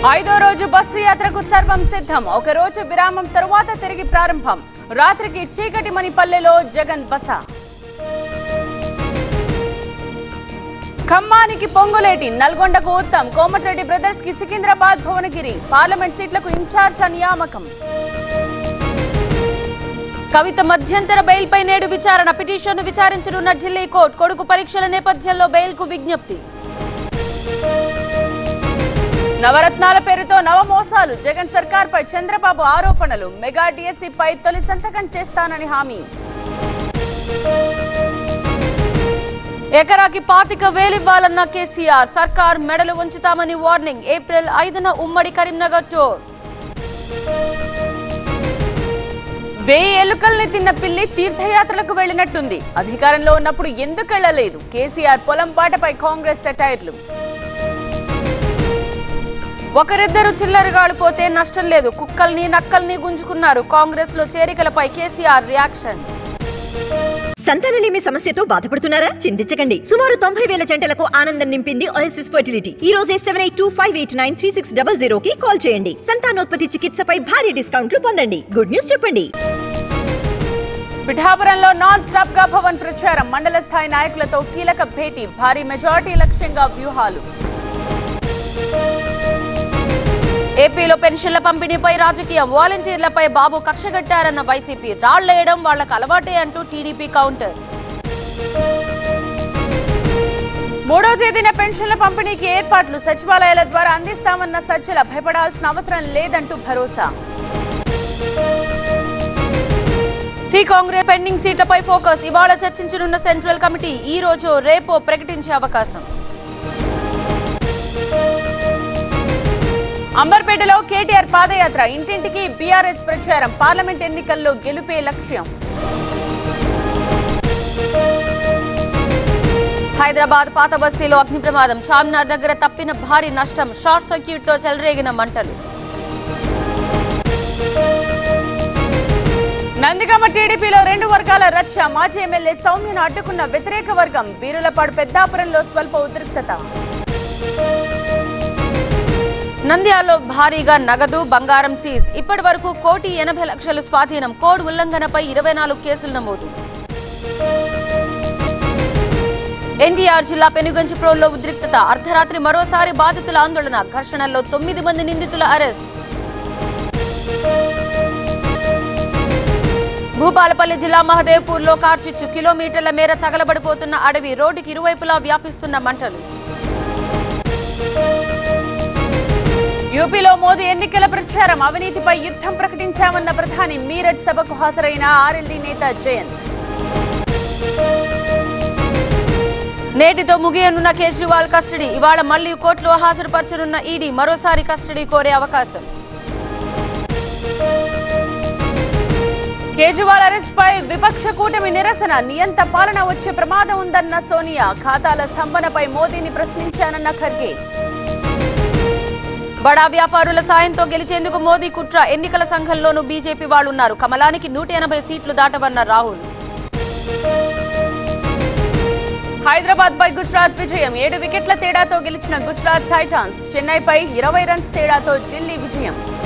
ఐదో రోజు బస్సు యాత్రకు సర్వం సిద్ధం ఒక రోజు విరామం తరువాత తిరిగి ప్రారంభం రాత్రికి చీకటి మణిపల్లెలో జగన్ బస ఖమ్మానికి పొంగులేటి నల్గొండకు ఉత్తమ్ కోమటిరెడ్డి బ్రదర్స్ కి సికింద్రాబాద్ భువనగిరి పార్లమెంట్ సీట్లకు ఇన్ఛార్జ్ నియామకం కవిత మధ్యంతర బెయిల్ పై నేడు విచారణ పిటిషన్ను విచారించనున్న ఢిల్లీ కోర్టు కొడుకు పరీక్షల నేపథ్యంలో బెయిల్ కు విజ్ఞప్తి నవరత్నాల పేరుతో నవమోసాలు జగన్ సర్కార్ పై చంద్రబాబు ఆరోపణలు మెగా డిఎస్సీపై తొలి సంతకం చేస్తానని హామీ ఎకరాకి పాతిక వేలివ్వాలన్న కేసీఆర్ సర్కార్ మెడలు ఉంచుతామని వార్నింగ్ ఏప్రిల్ ఐదున ఉమ్మడి కరీంనగర్ టూర్ వెయ్యి ఎలుకల్ని తిన్న పిల్లి తీర్థయాత్రలకు వెళ్లినట్టుంది అధికారంలో ఉన్నప్పుడు ఎందుకు వెళ్లలేదు కేసీఆర్ పొలం బాటపై కాంగ్రెస్ సెటైర్లు ఒకరిద్దరు చిల్లరగాళ్ళు పోతే నష్టం లేదు కుక్కల్ని నక్కల్ని గుంజుకున్నారు కాంగ్రెస్ లో చేరికలపై కేసీఆర్ రియాక్షన్ సంతానలేమి సమస్యతో బాధపడుతున్నారా చింతించకండి సుమారు తొంభై వేల జంటలకు ఆనందం నింపింది ఓఎస్ఎస్ ఫర్టిలిటీ ఈ రోజే seven eight two five eight nine three six double zero కి కాల్ చేయండి సంతానోత్పత్తి చికిత్సపై భారీ డిస్కౌంట్లు పొందండి గుడ్ న్యూస్ చెప్పండి పిఠాపురంలో నాన్ స్టాప్ గా భవన్ ప్రచారం మండల స్థాయి నాయకులతో కీలక భేటీ భారీ మెజార్టీ లక్ష్యంగా వ్యూహాలు ఏపీలో పెన్షన్ల పంపిణీపై రాజకీయం వాలంటీర్లపై బాబు కక్షగట్టారన్న వైసీపీ రాళ్లేయడం వాళ్లకు అలవాటే అంటూ టీడీపీ కౌంటర్ మూడో తేదీన పెన్షన్ల పంపిణీకి ఏర్పాట్లు సచివాలయాల ద్వారా అందిస్తామన్న సజ్జల భయపడాల్సిన అవసరం లేదంటూ భరోసా టీ కాంగ్రెస్ పెండింగ్ సీట్లపై ఫోకస్ ఇవాళ చర్చించనున్న సెంట్రల్ కమిటీ ఈ రోజు రేపో ప్రకటించే అవకాశం అంబర్పేటలో కేటీఆర్ పాదయాత్ర ఇంటింటికి బీఆర్ఎస్ ప్రచారం పార్లమెంట్ ఎన్నికల్లో గెలుపే లక్ష్యం హైదరాబాద్ పాత బస్తీలో అగ్ని ప్రమాదం చార్మినార్ దగ్గర తప్పిన భారీ నష్టం షార్ట్ సర్క్యూట్ తో చెలరేగిన మంటలు నందిగామ టీడీపీలో రెండు వర్గాల రచ్చ మాజీ ఎమ్మెల్యే సౌమ్యను అడ్డుకున్న వ్యతిరేక వర్గం వీరులపాడు పెద్దాపురంలో స్వల్ప ఉద్రిక్తత నంద్యాలలో భారీగా నగదు బంగారం సీజ్ ఇప్పటి వరకు కోటి ఎనభై లక్షలు స్వాధీనం కోడ్ ఉల్లంఘనపై ఇరవై నాలుగు కేసులు నమోదు ఎన్టీఆర్ జిల్లా పెనుగంచిప్రోల్లో ఉద్రిక్తత అర్ధరాత్రి మరోసారి బాధితుల ఆందోళన ఘర్షణల్లో తొమ్మిది మంది నిందితుల అరెస్ట్ భూపాలపల్లి జిల్లా మహదేవ్పూర్లో కార్చిచ్చు కిలోమీటర్ల మేర తగలబడిపోతున్న అడవి రోడ్డుకి ఇరువైపులా వ్యాపిస్తున్న మంటలు యూపీలో మోదీ ఎన్నికల ప్రచారం అవినీతిపై యుద్ధం ప్రకటించామన్న ప్రధాని మీరట్ సభకు హాజరైన ఆర్ఎల్డీ నేత జయంత్ నేటితో ముగియనున్న కేజ్రీవాల్ కస్టడీ ఇవాళ మళ్లీ కోర్టులో హాజరుపరచనున్న ఈడీ మరోసారి కస్టడీ కోరే అవకాశం కేజ్రీవాల్ అరెస్ట్ పై విపక్ష కూటమి నిరసన నియంత పాలన వచ్చే ప్రమాదం ఉందన్న సోనియా ఖాతాల స్తంభనపై మోదీని ప్రశ్నించానన్న ఖర్గే బడా వ్యాపారుల సాయంతో గెలిచేందుకు మోదీ కుట్ర ఎన్నికల సంఘంలోనూ బీజేపీ వాళ్లున్నారు కమలానికి నూట ఎనభై సీట్లు దాటవన్న రాహుల్ హైదరాబాద్ పై గుజరాత్ విజయం ఏడు వికెట్ల తేడాతో గెలిచిన గుజరాత్ టైటాన్స్ చెన్నైపై ఇరవై రన్స్ తేడాతో ఢిల్లీ విజయం